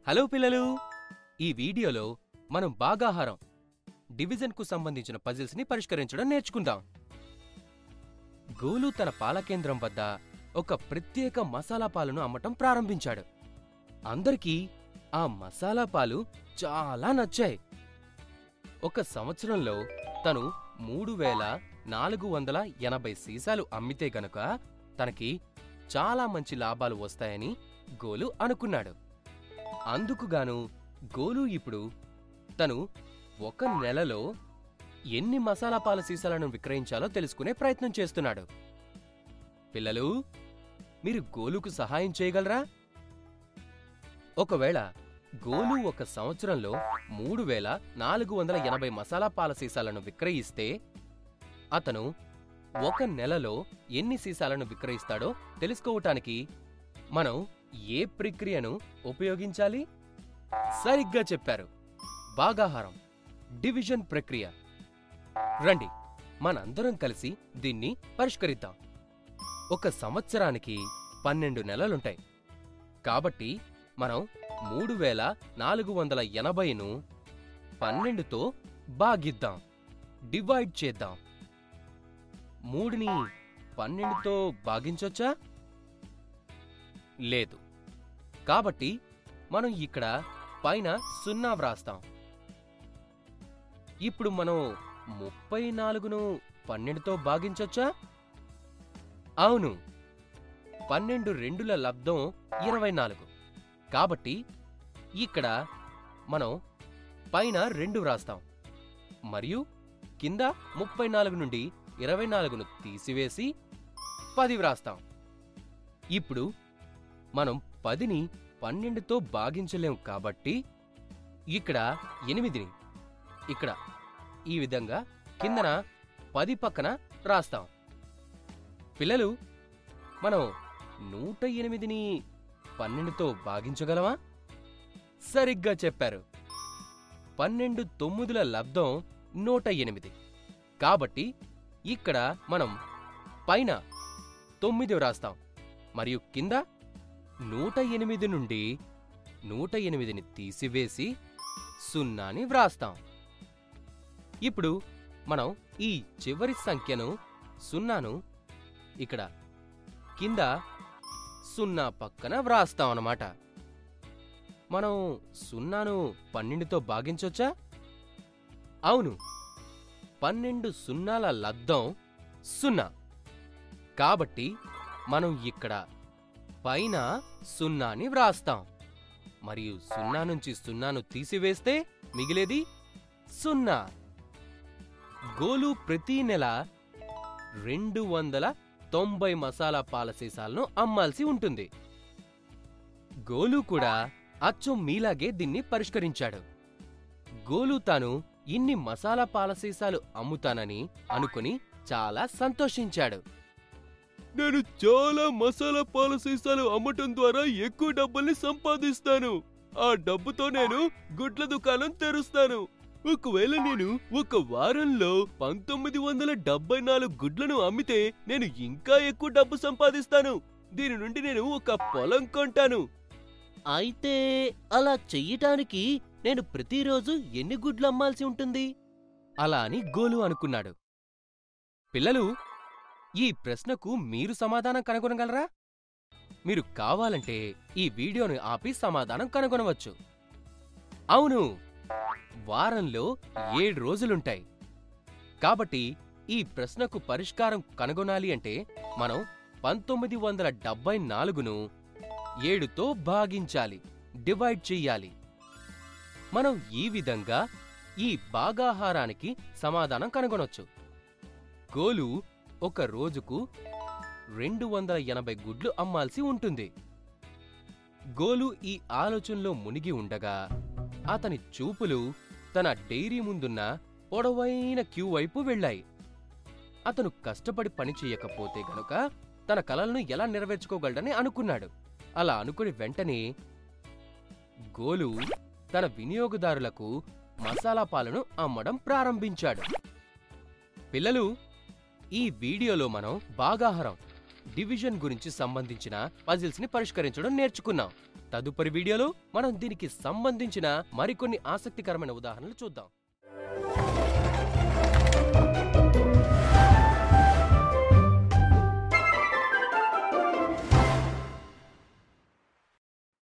hello పిల్లలు ఈ వీడియోలో మనం భాగాహారం డివిజన్కు సంబంధించిన పజిల్స్ ని పరిష్కరించడం నేర్చుకుందాం గోలు తన పాల కేంద్రం వద్ద ఒక ప్రత్యేక మసాలా పాలను అమ్మటం ప్రారంభించాడు అందరికీ ఆ మసాలా పాలు చాలా నచ్చాయి ఒక సంవత్సరంలో తను మూడు వేల నాలుగు వందల ఎనభై సీసాలు అమ్మితే గనుక తనకి చాలా మంచి లాభాలు వస్తాయని గోలు అనుకున్నాడు అందుకుగాను గోలు ఇప్పుడు తను ఒక నెలలో ఎన్ని మసాలా పాల సీసాలను విక్రయించాలో తెలుసుకునే ప్రయత్నం చేస్తున్నాడు పిల్లలు మీరు గోలుకు సహాయం చేయగలరా ఒకవేళ గోలు ఒక సంవత్సరంలో మూడు వేల నాలుగు వందల ఎనభై మసాలా పాల సీసాలను విక్రయిస్తే అతను ఒక నెలలో ఎన్ని సీసాలను విక్రయిస్తాడో తెలుసుకోవటానికి మనం ఏ ప్రక్రియను ఉపయోగించాలి సరిగ్గా చెప్పారు భాగాహారం డివిజన్ ప్రక్రియ రండి మనందరం కలిసి దీన్ని పరిష్కరిద్దాం ఒక సంవత్సరానికి పన్నెండు నెలలుంటాయి కాబట్టి మనం మూడు వేల నాలుగు వందల ఎనభైను పన్నెండుతో భాగిద్దాం డివైడ్ చేద్దాం మూడుని పన్నెండుతో భాగించొచ్చా లేదు కాబట్టి మనం ఇక్కడ పైన సున్నా వ్రాస్తాం ఇప్పుడు మనం ముప్పై నాలుగును పన్నెండుతో భాగించొచ్చా అవును పన్నెండు రెండుల లబ్ధం ఇరవై నాలుగు కాబట్టి ఇక్కడ మనం పైన రెండు వ్రాస్తాం మరియు కింద ముప్పై నాలుగు నుండి ఇరవై నాలుగును తీసివేసి పది వ్రాస్తాం ఇప్పుడు మనం పదిని పన్నెండుతో భాగించలేం కాబట్టి ఇక్కడ ఎనిమిదిని ఇక్కడ ఈ విధంగా కిందన పది పక్కన రాస్తాం పిల్లలు మనం నూట ఎనిమిదిని పన్నెండుతో భాగించగలమా సరిగ్గా చెప్పారు పన్నెండు తొమ్మిదిల లబ్ధం నూట ఎనిమిది కాబట్టి ఇక్కడ మనం పైన తొమ్మిది వ్రాస్తాం మరియు కింద నూట ఎనిమిది నుండి నూట ఎనిమిదిని తీసివేసి సున్నాని వ్రాస్తాం ఇప్పుడు మనం ఈ చివరి సంఖ్యను సున్నాను ఇక్కడ కింద సున్నా పక్కన వ్రాస్తాం అన్నమాట మనం సున్నాను పన్నెండుతో భాగించొచ్చా అవును పన్నెండు సున్నాల లబ్ధం సున్నా కాబట్టి మనం ఇక్కడ పైన సున్నాని వ్రాస్తాం మరియు సున్నా నుంచి సున్నాను తీసివేస్తే మిగిలేది సున్నా గోలు ప్రతి నెల రెండు వందల తొంభై మసాలా పాల సీసాలను అమ్మాల్సి ఉంటుంది గోలు కూడా అచ్చం మీలాగే దీన్ని పరిష్కరించాడు గోలు తాను ఇన్ని మసాలా పాల సీసాలు అమ్ముతానని అనుకుని చాలా సంతోషించాడు నేను చాలా మసాలా పాల సీసాలు అమ్మటం ద్వారా ఎక్కువ డబ్బుల్ని సంపాదిస్తాను ఆ డబ్బుతో నేను గుడ్ల దుకాణం తెరుస్తాను ఒకవేళ నేను ఒక వారంలో పంతొమ్మిది వందల డెబ్బై నాలుగు గుడ్లను అమ్మితే నేను ఇంకా ఎక్కువ డబ్బు సంపాదిస్తాను దీని నుండి నేను ఒక పొలం కొంటాను అయితే అలా చెయ్యటానికి నేను ప్రతిరోజు ఎన్ని గుడ్లు అమ్మాల్సి ఉంటుంది అలా అని గోలు అనుకున్నాడు పిల్లలు ఈ ప్రశ్నకు మీరు సమాధానం కనుగొనగలరా మీరు కావాలంటే ఈ వీడియోను ఆపి సమాధానం కనుగొనవచ్చు అవును వారంలో ఏడు రోజులుంటాయి కాబట్టి ఈ ప్రశ్నకు పరిష్కారం కనుగొనాలి అంటే మనం పంతొమ్మిది వందల డెబ్బై నాలుగును ఏడుతో భాగించాలి డివైడ్ చెయ్యాలి మనం ఈ విధంగా ఈ భాగాహారానికి సమాధానం కనుగొనొచ్చు గోలు ఒక రోజుకు రెండు వందల ఎనభై గుడ్లు అమ్మాల్సి ఉంటుంది గోలు ఈ ఆలోచనలో మునిగి ఉండగా అతని చూపులు తన డైరీ ముందున్న పొడవైన క్యూ వైపు వెళ్ళాయి అతను కష్టపడి పని చెయ్యకపోతే గనుక తన కలలను ఎలా నెరవేర్చుకోగలడని అనుకున్నాడు అలా అనుకుని వెంటనే గోలు తన వినియోగదారులకు మసాలా పాలను అమ్మడం ప్రారంభించాడు పిల్లలు ఈ వీడియోలో మనం భాగాహారం డివిజన్ గురించి సంబంధించిన పజిల్స్ ని పరిష్కరించడం నేర్చుకున్నాం తదుపరి వీడియోలో మనం దీనికి సంబంధించిన మరికొన్ని ఆసక్తికరమైన ఉదాహరణలు చూద్దాం